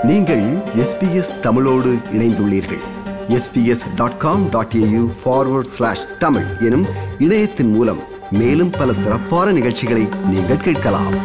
நீங்கள் எஸ்பிஎஸ் தமிழோடு இணைந்துள்ளீர்கள் SBS dot com dot AU forward slash Tamil எனும் இணையத்தின் மூலம் மேலும் பல சிறப்பான நிகழ்ச்சிகளை நீங்கள் கேட்கலாம்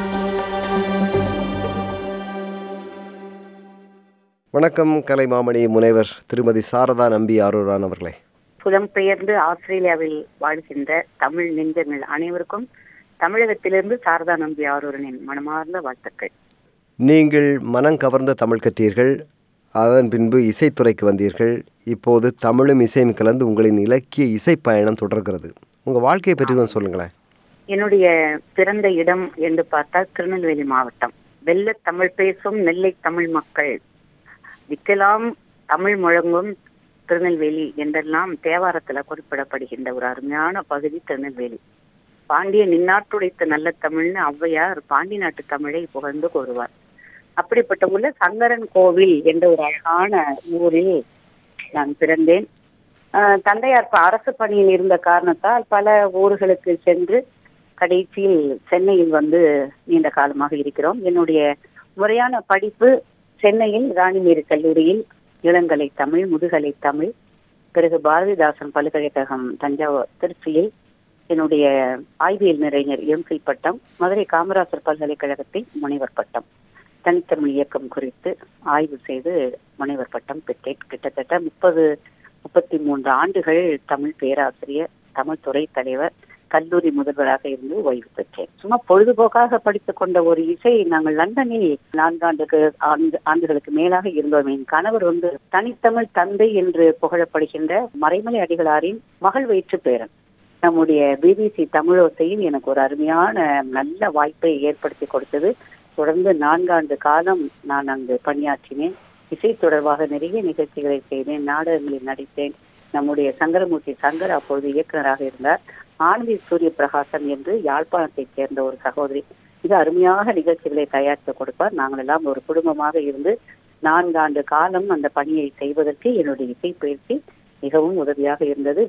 வணக்கம் கலைமாமணி முனைவர் திருமதி சாரதா நம்பி ஆரூரான் அவர்களே புலம்பெயர்ந்து ஆஸ்திரேலியாவில் வாழ்கின்ற தமிழ் நெஞ்சங்கள் அனைவருக்கும் தமிழகத்திலிருந்து சாரதா நம்பி ஆரூரனின் மனமார்ந்த வாழ்த்துக்கள் நீங்கள் மனம் கவர்ந்த தமிழ் கற்றீர்கள் அதன் பின்பு இசைத்துறைக்கு வந்தீர்கள் இப்போது தமிழும் இசையும் கலந்து உங்களின் இலக்கிய இசை பயணம் தொடர்கிறது உங்கள் வாழ்க்கையை பற்றி கொஞ்சம் சொல்லுங்களேன் என்னுடைய பிறந்த இடம் என்று பார்த்தால் திருநெல்வேலி மாவட்டம் வெள்ள தமிழ் பேசும் நெல்லை தமிழ் மக்கள் விக்கலாம் தமிழ் முழங்கும் திருநெல்வேலி என்றெல்லாம் தேவாரத்துல குறிப்பிடப்படுகின்ற ஒரு அருமையான பகுதி திருநெல்வேலி பாண்டிய நின்னாட்டுடைத்த நல்ல தமிழ்னு ஔவையார் பாண்டி நாட்டு தமிழை புகழ்ந்து கூறுவார் அப்படிப்பட்ட உள்ள சங்கரன் கோவில் என்ற ஒரு அழகான ஊரில் நான் பிறந்தேன் ஆஹ் தந்தையார் இப்ப அரசு பணியில் இருந்த காரணத்தால் பல ஊர்களுக்கு சென்று கடைசியில் சென்னையில் வந்து நீண்ட காலமாக இருக்கிறோம் என்னுடைய முறையான படிப்பு சென்னையில் ராணிமேரி கல்லூரியில் இளங்கலை தமிழ் முதுகலை தமிழ் பிறகு பாரதிதாசன் பல்கலைக்கழகம் தஞ்சாவூர் திருச்சியில் என்னுடைய ஆய்வியல் நிறைஞர் எம்ஃபில் பட்டம் மதுரை காமராசர் பல்கலைக்கழகத்தில் முனைவர் பட்டம் தனித்தமிழ் இயக்கம் குறித்து ஆய்வு செய்து முனைவர் பட்டம் பெற்றேன் கிட்டத்தட்ட முப்பது முப்பத்தி மூன்று ஆண்டுகள் தமிழ் பேராசிரியர் தமிழ் துறை தலைவர் கல்லூரி முதல்வராக இருந்து ஓய்வு பெற்றேன் சும்மா பொழுதுபோக்காக படித்துக் கொண்ட ஒரு இசை நாங்கள் லண்டனில் நான்காண்டுக்கு ஆண்டு ஆண்டுகளுக்கு மேலாக இருந்தோம் என் கணவர் வந்து தனித்தமிழ் தந்தை என்று புகழப்படுகின்ற மறைமலை அடிகளாரின் மகள் வயிற்று பேரன் நம்முடைய பிபிசி தமிழோசையில் எனக்கு ஒரு அருமையான நல்ல வாய்ப்பை ஏற்படுத்தி கொடுத்தது தொடர்ந்து நான்காண்டு காலம் நான் அங்கு பணியாற்றினேன் இசை தொடர்பாக நிறைய நிகழ்ச்சிகளை செய்தேன் நாடகங்களில் நடித்தேன் நம்முடைய சங்கரமூர்த்தி சங்கர் அப்பொழுது இயக்குநராக இருந்தார் ஆனந்தி சூரிய பிரகாசன் என்று யாழ்ப்பாணத்தைச் சேர்ந்த ஒரு சகோதரி மிக அருமையாக நிகழ்ச்சிகளை தயாரித்து கொடுப்பார் நாங்கள் எல்லாம் ஒரு குடும்பமாக இருந்து நான்காண்டு காலம் அந்த பணியை செய்வதற்கு என்னுடைய இசை பயிற்சி மிகவும் உதவியாக இருந்தது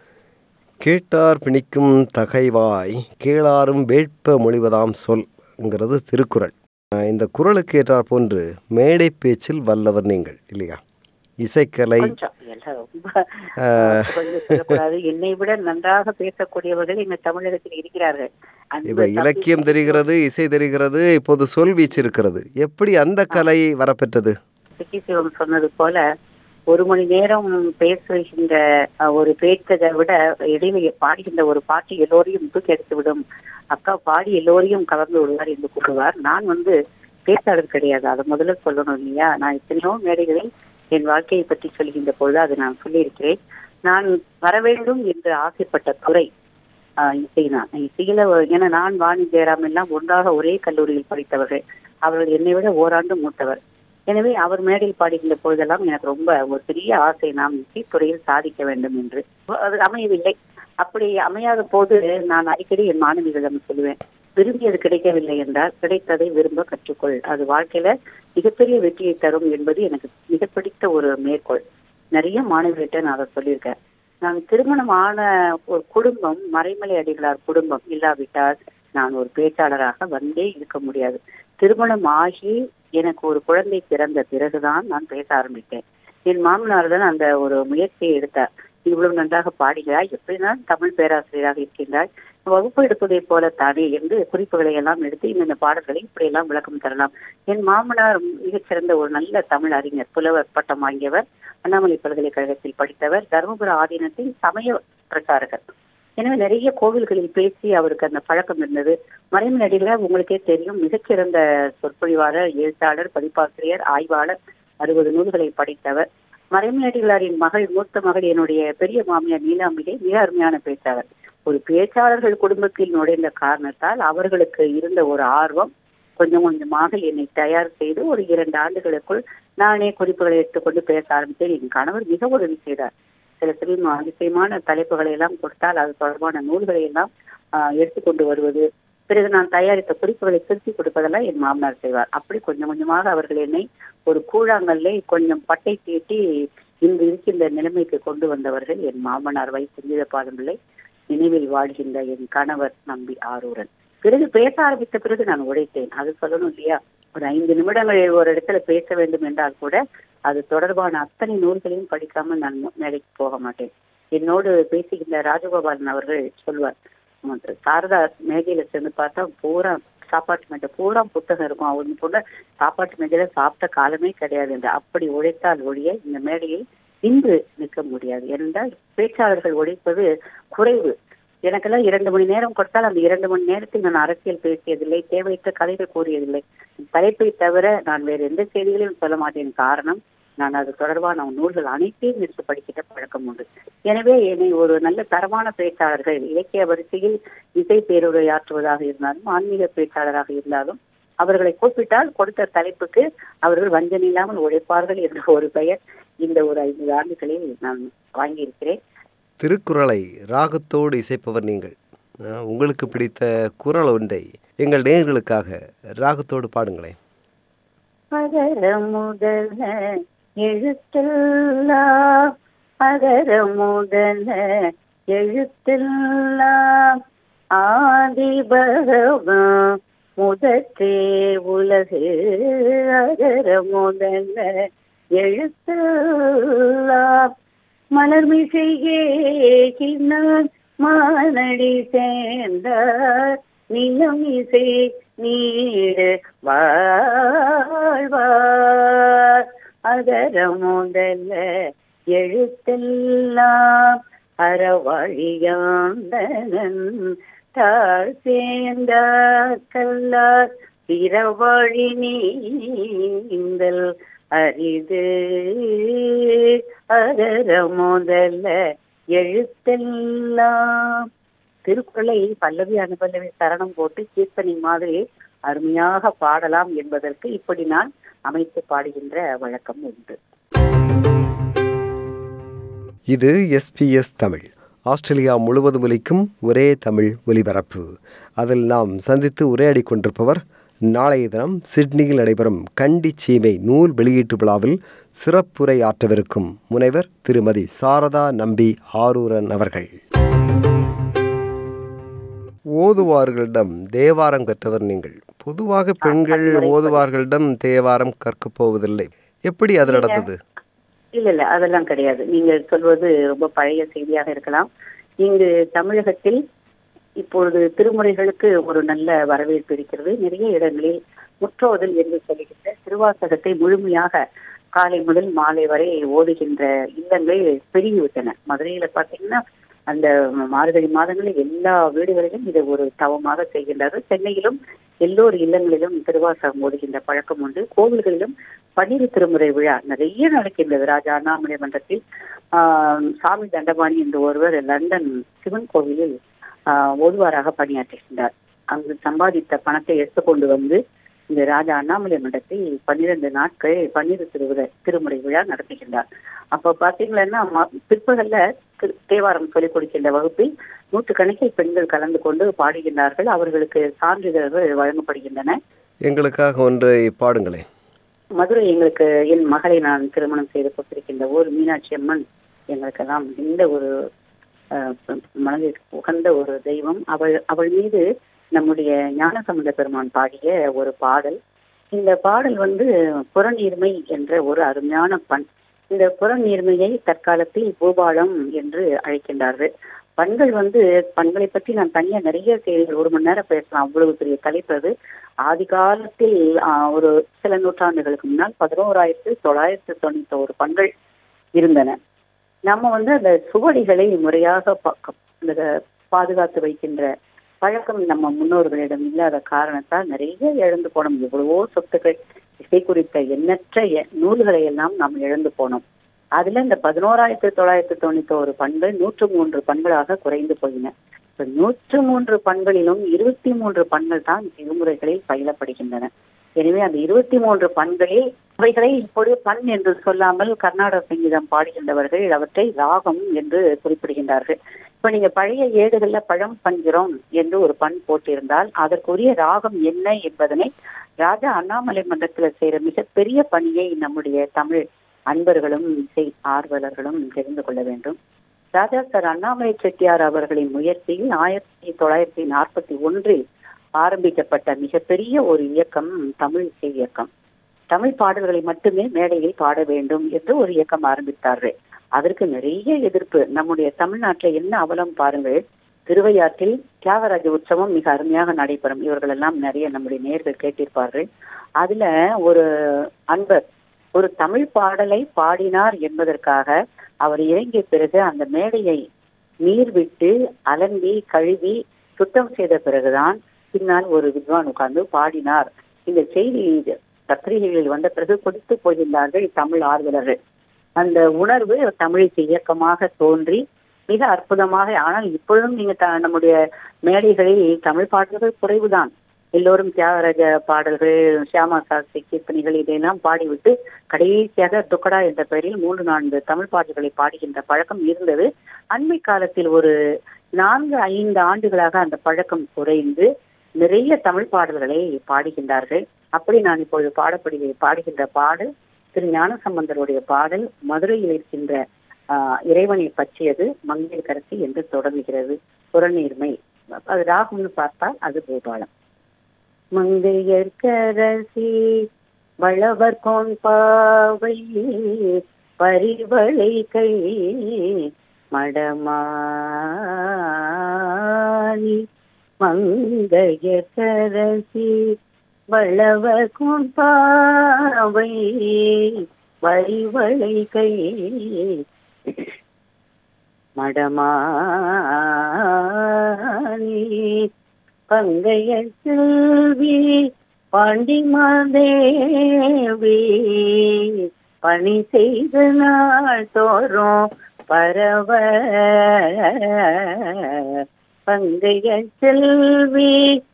கேட்டார் பிணிக்கும் தகைவாய் கேளாரும் வேட்ப மொழிவதாம் சொல்ங்கிறது திருக்குறள் அஹ் இந்த குறளுக்கு ஏற்றார் போன்று மேடை பேச்சில் வல்லவர் நீங்கள் இல்லையா இசைக்கலை கொஞ்சம் எல்லாம் ரொம்ப கொஞ்சம் சொல்லக்கூடாது என்னை விட நன்றாக பேசக்கூடியவர்கள் எங்க தமிழகத்தில் இருக்கிறார்கள் அந்த இப்ப இலக்கியம் தெரிகிறது இசை தெரிகிறது இப்போது சொல் வீச்சு இருக்கிறது எப்படி அந்த கலை வரப்பெற்றது சிவம் சொன்னது போல ஒரு மணி நேரம் பேசுகின்ற அஹ், ஒரு பேச்சதை விட இடைவெளி பாடுகின்ற ஒரு பாட்டு எல்லோரையும் தூக்கி எடுத்து விடும் அக்கா பாடி எல்லோரையும் கலந்து விடுவார் என்று கூறுவார் நான் வந்து பேச்சாளர் கிடையாது அதை முதல்ல சொல்லணும் இல்லையா நான் எத்தனையோ மேடைகளில் என் வாழ்க்கையை பற்றி சொல்கின்ற பொழுது அதை நான் சொல்லியிருக்கிறேன் நான் வர வேண்டும் என்று ஆசைப்பட்ட துறை ஆஹ் இசைதான் இசையில ஒரு- ஏன்னா நான் வாணி ஜெயராம் எல்லாம் ஒன்றாக ஒரே கல்லூரியில் படித்தவர்கள் அவர்கள் என்னை விட ஓராண்டு மூத்தவர் எனவே அவர் மேடையில் பாடுகின்ற பொழுதெல்லாம் எனக்கு ரொம்ப ஒரு பெரிய ஆசை நாம் இசைத்துறையில் சாதிக்க வேண்டும் என்று அது அமையவில்லை அப்படி அமையாத போது நான் அடிக்கடி என் மாணவிகளிடம் சொல்லுவேன் விரும்பியது கிடைக்கவில்லை என்றால் கிடைத்ததை விரும்ப கற்றுக்கொள் அது வாழ்க்கையில மிகப்பெரிய வெற்றியை தரும் என்பது எனக்கு மிக பிடித்த ஒரு மேற்கோள் நிறைய மாணவிகிட்ட நான் அதை சொல்லியிருக்கேன் நான் திருமணம் ஆன ஒரு குடும்பம் மறைமலை அடிகளார் குடும்பம் இல்லாவிட்டால் நான் ஒரு பேச்சாளராக வந்தே இருக்க முடியாது திருமணம் ஆகி எனக்கு ஒரு குழந்தை பிறந்த பிறகுதான் நான் பேச ஆரம்பித்தேன் என் மாமனார் தான் அந்த ஒரு முயற்சியை எடுத்தார் இவ்வளவு நன்றாக பாடுகிறாய் எப்படிதான் தமிழ் பேராசிரியராக இருக்கின்றாய் வகுப்பு எடுப்பதை போல தானே என்று குறிப்புகளை எல்லாம் எடுத்து இந்த பாடல்களை இப்படியெல்லாம் விளக்கம் தரலாம் என் மாமனார் மிகச்சிறந்த ஒரு நல்ல தமிழ் அறிஞர் புலவர் பட்டம் வாங்கியவர் அண்ணாமலை பல்கலைக்கழகத்தில் படித்தவர் தருமபுர ஆதீனத்தின் சமய பிரச்சாரகர் எனவே நிறைய கோவில்களில் பேசி அவருக்கு அந்த பழக்கம் இருந்தது மறைமலை அடிகளார் உங்களுக்கே தெரியும் மிகச்சிறந்த சொற்பொழிவாளர் எழுத்தாளர் பதிப்பாசிரியர் ஆய்வாளர் அறுபது நூல்களை படைத்தவர் மறைமலை அடிகளாரின் மகள் மூத்த மகள் என்னுடைய பெரிய மாமியார் நீலாம்பிகை மிக அருமையான பேச்சாளர் ஒரு பேச்சாளர்கள் குடும்பத்தில் நுழைந்த காரணத்தால் அவர்களுக்கு இருந்த ஒரு ஆர்வம் கொஞ்சம் கொஞ்சமாக என்னை தயார் செய்து ஒரு இரண்டு ஆண்டுகளுக்குள் நானே குறிப்புகளை எடுத்துக்கொண்டு பேச ஆரம்பித்தேன் என் கணவர் மிக உதவி செய்தார் சில சமயம் அதிசயமான தலைப்புகளை எல்லாம் கொடுத்தால் அது தொடர்பான நூல்களை எல்லாம் ஆஹ், எடுத்துக்கொண்டு வருவது பிறகு நான் தயாரித்த குறிப்புகளை திருத்தி கொடுப்பதெல்லாம் என் மாமனார் செய்வார் அப்படி கொஞ்சம் கொஞ்சமாக அவர்கள் என்னை ஒரு கூழாங்கல்லை கொஞ்சம் பட்டை தீட்டி இன்று இருக்கின்ற நிலைமைக்கு கொண்டு வந்தவர்கள் என் மாமனார் வை செஞ்சித பாதம்பிள்ளை நினைவில் வாழ்கின்ற என் கணவர் நம்பி ஆரூரன் பிறகு பேச ஆரம்பித்த பிறகு நான் உழைத்தேன் அது சொல்லணும் இல்லையா ஒரு ஐந்து நிமிடங்கள் ஒரு இடத்துல பேச வேண்டும் என்றால் கூட அது தொடர்பான அத்தனை நூல்களையும் படிக்காமல் நான் மேடைக்கு போக மாட்டேன் என்னோடு பேசுகின்ற ராஜகோபாலன் அவர்கள் சொல்வார் உம், சாரதா மேஜையில சேர்ந்து பார்த்தா பூரா சாப்பாட்டு மேஜை பூரா புத்தகம் இருக்கும் அவங்க போல சாப்பாட்டு மேஜையில சாப்பிட்ட காலமே கிடையாது என்று அப்படி உழைத்தால் ஒழிய இந்த மேடையில் இன்று நிற்க முடியாது ஏனென்றால் பேச்சாளர்கள் உழைப்பது குறைவு எனக்கெல்லாம் இரண்டு மணி நேரம் கொடுத்தால் அந்த இரண்டு மணி நேரத்தில் நான் அரசியல் பேசியதில்லை தேவையற்ற கதைகள் கூறியதில்லை தலைப்பை தவிர நான் வேறு எந்த செய்திகளையும் சொல்ல மாட்டேன் காரணம் நான் அது தொடர்பான நூல்கள் அனைத்தையும் எடுத்து படிக்கிற பழக்கம் உண்டு எனவே என்னை ஒரு நல்ல தரமான பேச்சாளர்கள் இலக்கிய வரிசையில் இசை பேருரையாற்றுவதாக இருந்தாலும் ஆன்மீக பேச்சாளராக இருந்தாலும் அவர்களை கூப்பிட்டால் கொடுத்த தலைப்புக்கு அவர்கள் வஞ்சனை இல்லாமல் உழைப்பார்கள் என்ற ஒரு பெயர் இந்த ஒரு ஐந்து ஆண்டுகளில் நான் வாங்கியிருக்கிறேன் திருக்குறளை ராகத்தோடு இசைப்பவர் நீங்கள் அஹ், உங்களுக்கு பிடித்த குரல் ஒன்றை எங்கள் நேயர்களுக்காக ராகத்தோடு பாடுங்களேன் அகர முதல எழுத்தெல்லாம் அகர முதல எழுத்தெல்லாம் ஆதி பகவான் முதற்றே உலகு அகர முதல எழுத்தெல்லாம் மலர்மிசையே கிண்ணான் மானடி சேர்ந்தார் நிலம் இசை நீடு வாழ்வார் அகர முதல்ல எழுத்தெல்லாம் அறவழியாண்டனன் தாழ் சேர்ந்தார் கல்லார் பிறவழி நீந்தல் அரிது அகர முதல்ல எழுத்தெல்லாம் திருக்குறளை பல்லவி அனுபல்லவி சரணம் போட்டு கீர்த்தனை மாதிரி அருமையாக பாடலாம் என்பதற்கு இப்படி நான் அமைத்து பாடுகின்ற வழக்கம் உண்டு இது எஸ்பிஎஸ் தமிழ் ஆஸ்திரேலியா முழுவதும் ஒலிக்கும் ஒரே தமிழ் ஒலிபரப்பு அதில் நாம் சந்தித்து உரையாடி கொண்டிருப்பவர் நாளைய தினம் சிட்னியில் நடைபெறும் கண்டி சீமை நூல் வெளியீட்டு விழாவில் சிறப்புரை ஆற்றவிருக்கும் முனைவர் திருமதி சாரதா நம்பி ஆரூரன் அவர்கள் ஓதுவார்களிடம் தேவாரம் கற்றவர் நீங்கள் பொதுவாக பெண்கள் ஓதுவார்களிடம் தேவாரம் கற்கப் போவதில்லை எப்படி அது நடந்தது இல்ல இல்ல அதெல்லாம் கிடையாது நீங்கள் சொல்வது ரொம்ப பழைய செய்தியாக இருக்கலாம் இங்கு தமிழகத்தில் இப்பொழுது திருமுறைகளுக்கு ஒரு நல்ல வரவேற்பு இருக்கிறது நிறைய இடங்களில் முற்றோதல் என்று சொல்லுகின்ற திருவாசகத்தை முழுமையாக காலை முதல் மாலை வரை ஓடுகின்ற இல்லங்கள் பெருகிவிட்டன மதுரையில பாத்தீங்கன்னா அந்த மார்கழி மாதங்களில் எல்லா வீடுகளிலும் இதை ஒரு தவமாக செய்கின்றார்கள் சென்னையிலும் எல்லோர் இல்லங்களிலும் திருவாசகம் ஓடுகின்ற பழக்கம் உண்டு கோவில்களிலும் பன்னிரு திருமுறை விழா நிறைய நடக்கின்றது ராஜா அண்ணாமலை மன்றத்தில் ஆஹ் சாமி தண்டபாணி என்ற ஒருவர் லண்டன் சிவன் கோவிலில் ஆஹ் ஓதுவாராக பணியாற்றுகின்றார் அங்கு சம்பாதித்த பணத்தை எடுத்துக்கொண்டு வந்து இந்த ராஜா அண்ணாமலை மண்டத்தில் பன்னிரண்டு நாட்கள் பன்னிரு திருவிழா திருமுறை விழா நடத்துகின்றார் அப்ப பாத்தீங்கன்னா ம- பிற்பகல்ல திரு- தேவாரம் சொல்லிக் கொடுக்கின்ற வகுப்பில் நூற்றுக்கணக்கில் பெண்கள் கலந்து கொண்டு பாடுகின்றார்கள் அவர்களுக்கு சான்றிதழ்கள் வழங்கப்படுகின்றன எங்களுக்காக ஒன்றை பாடுங்களேன் மதுரை எங்களுக்கு என் மகளை நான் திருமணம் செய்து கொடுத்திருக்கின்ற ஊர் மீனாட்சி அம்மன் எங்களுக்கெல்லாம் இந்த ஒரு அஹ், மனதிற்கு உகந்த ஒரு தெய்வம் அவள் அவள் மீது நம்முடைய ஞானசம்பந்த பெருமான் பாடிய ஒரு பாடல் இந்த பாடல் வந்து புறநீர்மை என்ற ஒரு அருமையான பண் இந்த புறநீர்மையை தற்காலத்தில் பூபாலம் என்று அழைக்கின்றார்கள் பண்கள் வந்து பண்களை பற்றி நான் தனியா நிறைய செய்திகள் ஒரு மணி நேரம் பேசலாம் அவ்வளவு பெரிய தலைப்பு அது ஆதி காலத்தில் ஆஹ், ஒரு சில நூற்றாண்டுகளுக்கு முன்னால் பதினோராயிரத்து தொள்ளாயிரத்து தொண்ணூத்தி ஒரு பண்கள் இருந்தன நம்ம வந்து அந்த சுவடிகளை முறையாக பா- இந்த பாதுகாத்து வைக்கின்ற பழக்கம் நம்ம முன்னோர்களிடம் இல்லாத காரணத்தால் நிறைய இழந்து போனோம் எவ்வளவோ சொத்துக்கள் இசை குறித்த எண்ணற்ற எ- நூல்களை எல்லாம் நாம் இழந்து போனோம் அதுல இந்த பதினோராயிரத்தி தொள்ளாயிரத்தி தொண்ணூத்தி ஒரு பண்கள் நூற்று மூன்று பண்களாக குறைந்து போயின இப்ப நூற்று மூன்று பண்களிலும் இருபத்தி மூன்று பண்கள் தான் விதிமுறைகளில் பயிலப்படுகின்றன எனவே அந்த இருபத்தி மூன்று பண்களில் அவைகளை இப்பொழுது பண் என்று சொல்லாமல் கர்நாடக சங்கீதம் பாடுகின்றவர்கள் அவற்றை ராகம் என்று குறிப்பிடுகின்றார்கள் இப்ப நீங்க பழைய ஏடுகள்ல பழம் பண்கிறோம் என்று ஒரு பண் போட்டிருந்தால் அதற்குரிய ராகம் என்ன என்பதனை ராஜா அண்ணாமலை மன்றத்துல செய்யற மிகப்பெரிய பணியை நம்முடைய தமிழ் அன்பர்களும் இசை ஆர்வலர்களும் தெரிந்து கொள்ள வேண்டும் ராஜா சார் அண்ணாமலை செட்டியார் அவர்களின் முயற்சியில் ஆயிரத்தி தொள்ளாயிரத்தி நாற்பத்தி ஒன்றில் ஆரம்பிக்கப்பட்ட மிகப்பெரிய ஒரு இயக்கம் தமிழ் இசை இயக்கம் தமிழ் பாடல்களை மட்டுமே மேடையில் பாட வேண்டும் என்று ஒரு இயக்கம் ஆரம்பித்தார்கள் அதற்கு நிறைய எதிர்ப்பு நம்முடைய தமிழ்நாட்டில் என்ன அவலம் பாருங்கள் திருவையாற்றில் தியாகராஜ உற்சவம் மிக அருமையாக நடைபெறும் இவர்கள் எல்லாம் நிறைய நம்முடைய நேர்கள் கேட்டிருப்பார்கள் அதுல ஒரு அன்பர் ஒரு தமிழ் பாடலை பாடினார் என்பதற்காக அவர் இறங்கிய பிறகு அந்த மேடையை நீர் விட்டு அலம்பி கழுவி சுத்தம் செய்த பிறகுதான் பின்னால் ஒரு வித்வான் உட்கார்ந்து பாடினார் இந்த செய்தி பத்திரிகைகளில் வந்த பிறகு கொடுத்து போகின்றார்கள் தமிழ் ஆர்வலர்கள் அந்த உணர்வு தமிழ் இயக்கமாக தோன்றி மிக அற்புதமாக ஆனால் இப்பொழுதும் நீங்க த- நம்முடைய மேடைகளில் தமிழ் பாடல்கள் குறைவுதான் எல்லோரும் தியாகராஜ பாடல்கள் சியாமா சாஸ்திரி கீர்த்தனைகள் இதையெல்லாம் பாடிவிட்டு கடைசியாக துக்கடா என்ற பெயரில் மூன்று நான்கு தமிழ் பாடல்களை பாடுகின்ற பழக்கம் இருந்தது அண்மை காலத்தில் ஒரு நான்கு ஐந்து ஆண்டுகளாக அந்த பழக்கம் குறைந்து நிறைய தமிழ் பாடல்களை பாடுகின்றார்கள் அப்படி நான் இப்பொழுது பாடப்படி பாடுகின்ற பாடல் திரு ஞானசம்பந்தருடைய பாடல் மதுரையில் இருக்கின்ற ஆஹ், இறைவனை பற்றியது மங்கையர் கரசி என்று தொடங்குகிறது புறநீர்மை அது ராகம்னு பார்த்தால் அது பூபாலம் மங்கையர் கரசி வளவர் கோன் பாவை பரிவளை கை மடமானி மங்கையர் கரசி வளவர் கோன் பாவை வரிவளை கை மடமானி பங்கைய செல்வி பாண்டிமாதேவி பணி செய்த நாள் தோறும் பரவ பங்கைய செல்வி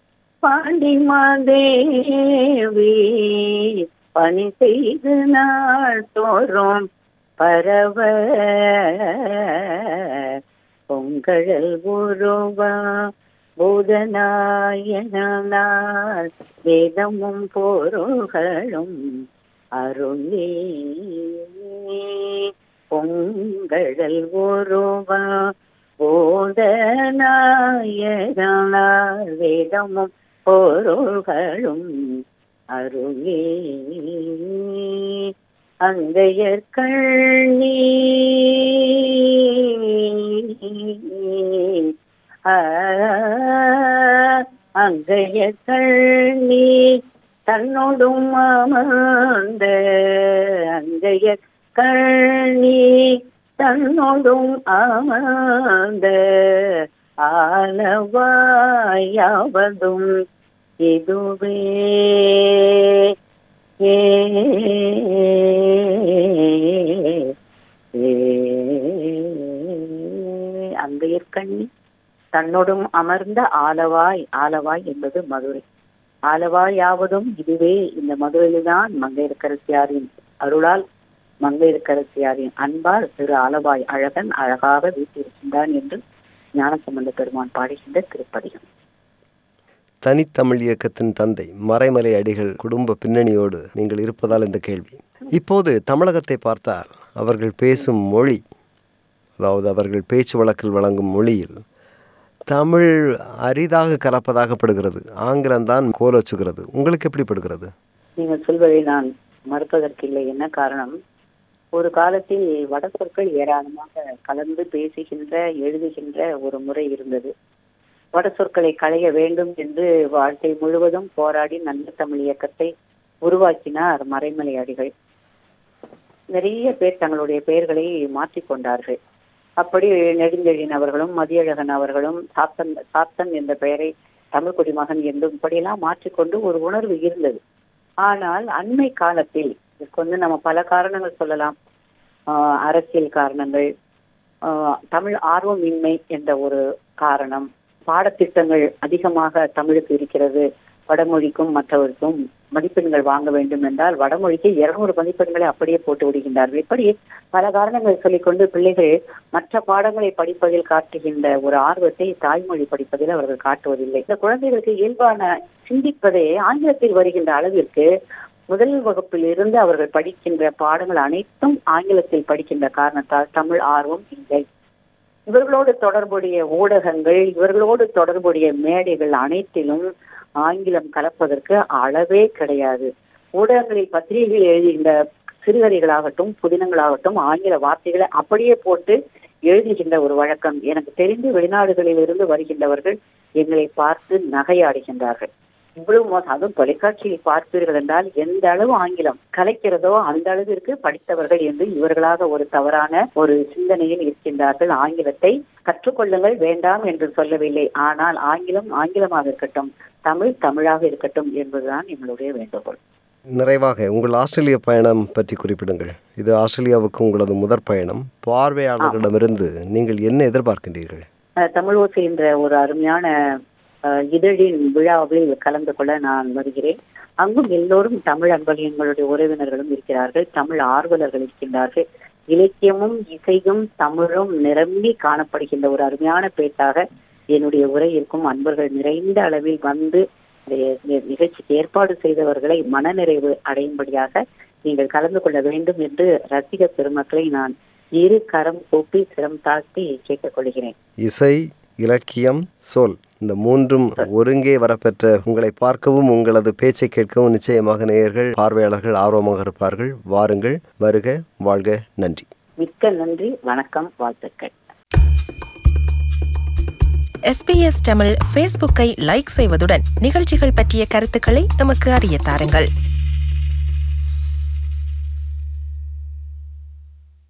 பாண்டிமாதேவி பணி செய்த நாள் தோறும் பரவ பொங்கழல் உருவா பூதநாயனார் வேதமும் பொருள்களும் அருளே பொங்கழல் உருவா போதநாயனார் வேதமும் பொருள்களும் அருளே அங்கையர் கண்ணி அங்கைய கண்ணி தன்னோடும் அமர்ந்த அங்கைய கண்ணி தன்னோடும் அமர்ந்த ஆலவாயாவதும் இதுவே ஏ அங்கையற்கண்ணி தன்னோடும் அமர்ந்த ஆலவாய் ஆலவாய் என்பது மதுரை ஆலவாயாவதும் இதுவே இந்த மதுரையில்தான் மங்கையர்கரசியாரின் அருளால் மங்கையர்கரசியாரின் அன்பால் திரு ஆலவாய் அழகன் அழகாக வீட்டிருக்கின்றான் என்று ஞானசம்பந்த பெருமான் பாடுகின்ற திருப்பதிகம் தனித்தமிழ் இயக்கத்தின் தந்தை மறைமலை அடிகள் குடும்ப பின்னணியோடு நீங்கள் இருப்பதால் இந்த கேள்வி இப்போது தமிழகத்தை பார்த்தால் அவர்கள் பேசும் மொழி அதாவது அவர்கள் பேச்சு வழக்கில் வழங்கும் மொழியில் தமிழ் அரிதாக கலப்பதாகப்படுகிறது ஆங்கிலம்தான் கோலோச்சுகிறது உங்களுக்கு எப்படி படுகிறது நீங்கள் சொல்வதை நான் மறுப்பதற்கில்லை என்ன காரணம் ஒரு காலத்தில் வட சொற்கள் ஏராளமாக கலந்து பேசுகின்ற எழுதுகின்ற ஒரு முறை இருந்தது வட சொற்களை களைய வேண்டும் என்று வாழ்க்கை முழுவதும் போராடி நல்ல தமிழ் இயக்கத்தை உருவாக்கினார் மறைமலை அடிகள் நிறைய பேர் தங்களுடைய பெயர்களை மாற்றிக்கொண்டார்கள் அப்படி நெடுஞ்செழியன் அவர்களும் மதியழகன் அவர்களும் சாத்தன் சாத்தன் என்ற பெயரை தமிழ் குடிமகன் என்றும் இப்படியெல்லாம் மாற்றிக்கொண்டு ஒரு உணர்வு இருந்தது ஆனால் அண்மை காலத்தில் இதுக்கு வந்து நம்ம பல காரணங்கள் சொல்லலாம் ஆஹ் அரசியல் காரணங்கள் ஆஹ் தமிழ் ஆர்வமின்மை என்ற ஒரு காரணம் பாடத்திட்டங்கள் அதிகமாக தமிழுக்கு இருக்கிறது வடமொழிக்கும் மற்றவருக்கும் மதிப்பெண்கள் வாங்க வேண்டும் என்றால் வடமொழிக்கு இருநூறு மதிப்பெண்களை அப்படியே போட்டு விடுகின்றார்கள் இப்படி பல காரணங்களை சொல்லிக்கொண்டு பிள்ளைகள் மற்ற பாடங்களை படிப்பதில் காட்டுகின்ற ஒரு ஆர்வத்தை தாய்மொழி படிப்பதில் அவர்கள் காட்டுவதில்லை இந்த குழந்தைகளுக்கு இயல்பான சிந்திப்பதே ஆங்கிலத்தில் வருகின்ற அளவிற்கு முதல் வகுப்பில் இருந்து அவர்கள் படிக்கின்ற பாடங்கள் அனைத்தும் ஆங்கிலத்தில் படிக்கின்ற காரணத்தால் தமிழ் ஆர்வம் இல்லை இவர்களோடு தொடர்புடைய ஊடகங்கள் இவர்களோடு தொடர்புடைய மேடைகள் அனைத்திலும் ஆங்கிலம் கலப்பதற்கு அளவே கிடையாது ஊடகங்களில் பத்திரிகைகள் எழுதுகின்ற சிறுகதைகளாகட்டும் புதினங்களாகட்டும் ஆங்கில வார்த்தைகளை அப்படியே போட்டு எழுதுகின்ற ஒரு வழக்கம் எனக்கு தெரிந்து வெளிநாடுகளில் இருந்து வருகின்றவர்கள் எங்களை பார்த்து நகையாடுகின்றார்கள் இவ்வளவு மோசம் அதுவும் தொலைக்காட்சியில் பார்ப்பீர்கள் என்றால் எந்த அளவு ஆங்கிலம் கலைக்கிறதோ அந்த அளவிற்கு படித்தவர்கள் என்று இவர்களாக ஒரு தவறான ஒரு சிந்தனையில் இருக்கின்றார்கள் ஆங்கிலத்தை கற்றுக்கொள்ளுங்கள் வேண்டாம் என்று சொல்லவில்லை ஆனால் ஆங்கிலம் ஆங்கிலமாக இருக்கட்டும் தமிழ் தமிழாக இருக்கட்டும் என்பதுதான் எங்களுடைய வேண்டுகோள் நிறைவாக உங்கள் ஆஸ்திரேலிய பயணம் பற்றி குறிப்பிடுங்கள் இது ஆஸ்திரேலியாவுக்கு உங்களது முதற் பயணம் பார்வையாளர்களிடமிருந்து நீங்கள் என்ன எதிர்பார்க்கின்றீர்கள் அஹ், தமிழ் ஓசை என்ற ஒரு அருமையான அஹ், இதழின் விழாவில் கலந்து கொள்ள நான் வருகிறேன் அங்கும் எல்லோரும் தமிழ் அன்பர்கள் எங்களுடைய உறவினர்களும் இருக்கிறார்கள் தமிழ் ஆர்வலர்கள் இருக்கின்றார்கள் இலக்கியமும் இசையும் தமிழும் நிரம்பி காணப்படுகின்ற ஒரு அருமையான பேட்டாக என்னுடைய உரை இருக்கும் அன்பர்கள் நிறைந்த அளவில் வந்து இந்த நிகழ்ச்சிக்கு ஏற்பாடு செய்தவர்களை மனநிறைவு அடையும்படியாக நீங்கள் கலந்து கொள்ள வேண்டும் என்று ரசிக பெருமக்களை நான் இரு கரம் கூப்பி சிரம் தாழ்த்தி கேட்டுக்கொள்கிறேன் இசை இலக்கியம் சொல் இந்த மூன்றும் ஒருங்கே வரப்பெற்ற உங்களை பார்க்கவும் உங்களது பேச்சை கேட்கவும் நிச்சயமாக நேயர்கள் பார்வையாளர்கள் ஆர்வமாக இருப்பார்கள் வாருங்கள் வருக வாழ்க நன்றி மிக்க நன்றி வணக்கம் வாழ்த்துக்கள் எஸ்பிஎஸ் தமிழ் ஃபேஸ்புக்கை லைக் செய்வதுடன் நிகழ்ச்சிகள் பற்றிய கருத்துக்களை எமக்கு அறிய தாருங்கள்